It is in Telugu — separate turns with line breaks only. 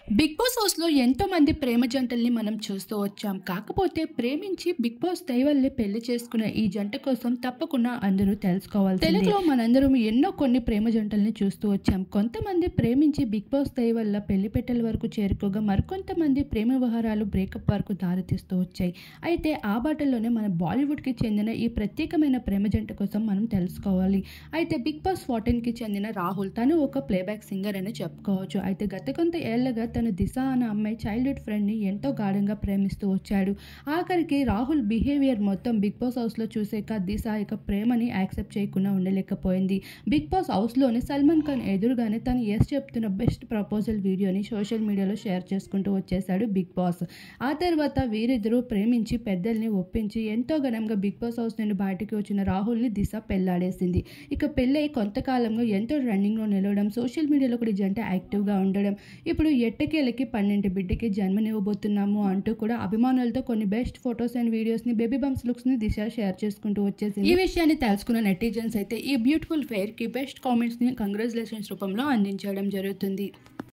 బిగ్ బాస్ హౌస్లో ఎంతో మంది ప్రేమ జంటల్ని మనం చూస్తూ వచ్చాం కాకపోతే ప్రేమించి బిగ్ బాస్ దయవల్లే పెళ్లి చేసుకునే ఈ జంట కోసం తప్పకుండా అందరూ తెలుసుకోవాలి తెలుగులో మనందరం ఎన్నో కొన్ని ప్రేమ జంటల్ని చూస్తూ వచ్చాం కొంతమంది ప్రేమించి బిగ్ బాస్ దయ వల్ల పెళ్లి పెట్టెల వరకు చేరుకోగా మరికొంతమంది ప్రేమ వ్యవహారాలు బ్రేకప్ వరకు దారితీస్తూ వచ్చాయి అయితే ఆ బాటల్లోనే మన బాలీవుడ్కి చెందిన ఈ ప్రత్యేకమైన ప్రేమ జంట కోసం మనం తెలుసుకోవాలి అయితే బిగ్ బాస్ కి చెందిన రాహుల్ తను ఒక ప్లేబ్యాక్ సింగర్ అని చెప్పుకోవచ్చు అయితే గత కొంత ఏళ్లగా తను దిశ అనే అమ్మాయి చైల్డ్హుడ్ ఫ్రెండ్ని ఎంతో గాఢంగా ప్రేమిస్తూ వచ్చాడు ఆఖరికి రాహుల్ బిహేవియర్ మొత్తం బిగ్ బాస్ హౌస్లో చూసాక దిశ ఇక ప్రేమని యాక్సెప్ట్ చేయకుండా ఉండలేకపోయింది బిగ్ బాస్ హౌస్లోని సల్మాన్ ఖాన్ ఎదురుగానే తను ఎస్ చెప్తున్న బెస్ట్ ప్రపోజల్ వీడియోని సోషల్ మీడియాలో షేర్ చేసుకుంటూ వచ్చేశాడు బిగ్ బాస్ ఆ తర్వాత వీరిద్దరూ ప్రేమించి పెద్దల్ని ఒప్పించి ఎంతో ఘనంగా బిగ్ బాస్ హౌస్ నుండి బయటికి వచ్చిన రాహుల్ని దిశ పెళ్లాడేసింది ఇక పెళ్ళై కొంతకాలంగా ఎంతో రన్నింగ్లో నిలవడం సోషల్ మీడియాలో కూడా ఈ జంట యాక్టివ్గా ఉండడం ఇప్పుడు ఎట్టకేలకి పన్నెండు బిడ్డకి జన్మనివ్వబోతున్నాము అంటూ కూడా అభిమానులతో కొన్ని బెస్ట్ ఫొటోస్ అండ్ వీడియోస్ని బేబీ బంప్స్ లుక్స్ని దిశ షేర్ చేసుకుంటూ వచ్చేసింది ఈ విషయాన్ని తెలుసుకున్న నెటిజన్స్ అయితే ఈ బ్యూటిఫుల్ ఫెయిర్కి బెస్ట్ కామెంట్స్ని కంగ్రాచులేషన్స్ రూపంలో అందించడం జరుగుతుంది